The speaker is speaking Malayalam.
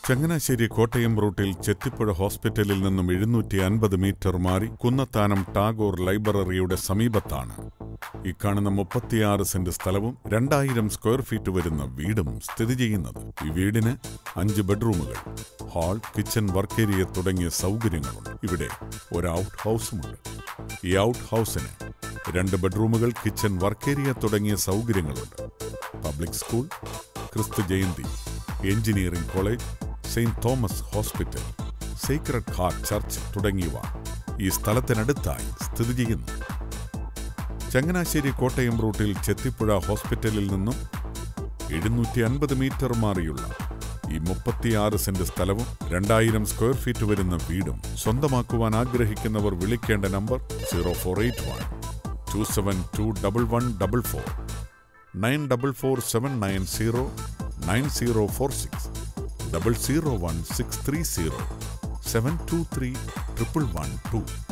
ചങ്ങനാശ്ശേരി കോട്ടയം റൂട്ടിൽ ചെത്തിപ്പുഴ ഹോസ്പിറ്റലിൽ നിന്നും എഴുന്നൂറ്റി അൻപത് മീറ്റർ മാറി കുന്നത്താനം ടാഗോർ ലൈബ്രറിയുടെ സമീപത്താണ് ഈ കാണുന്ന മുപ്പത്തിയാറ് സെന്റ് സ്ഥലവും രണ്ടായിരം സ്ക്വയർ ഫീറ്റ് വരുന്ന വീടും സ്ഥിതി ചെയ്യുന്നത് ഈ വീടിന് അഞ്ച് ബെഡ്റൂമുകൾ ഹാൾ കിച്ചൺ വർക്ക് ഏരിയ തുടങ്ങിയ സൗകര്യങ്ങളുണ്ട് ഇവിടെ ഒരു ഔട്ട് ഹൗസുമുണ്ട് ഈ ഔട്ട് ഹൗസിന് രണ്ട് ബെഡ്റൂമുകൾ കിച്ചൺ വർക്ക് ഏരിയ തുടങ്ങിയ സൗകര്യങ്ങളുണ്ട് public school Kristu Jayanti engineering college saint Thomas hospital sacred heart church തുടങ്ങിയവ ഈ സ്ഥലത്തിനടുത്തായി സ്ഥിതി ചെയ്യുന്നു ചങ്ങനാശ്ശേരി കോട്ടയം റൂട്ടിൽ ചെത്തിപ്പുഴ ഹോസ്പിറ്റലിൽ നിന്നും എഴുന്നൂറ്റി അൻപത് മീറ്റർ മാറിയുള്ള ഈ മുപ്പത്തിയാറ് സെന്റ് സ്ഥലവും രണ്ടായിരം സ്ക്വയർ ഫീറ്റ് വരുന്ന വീടും സ്വന്തമാക്കുവാൻ ആഗ്രഹിക്കുന്നവർ വിളിക്കേണ്ട number zero four eight one two seven two double one double four nine double four seven nine zero nine zero four six double zero one six three zero seven two three triple one to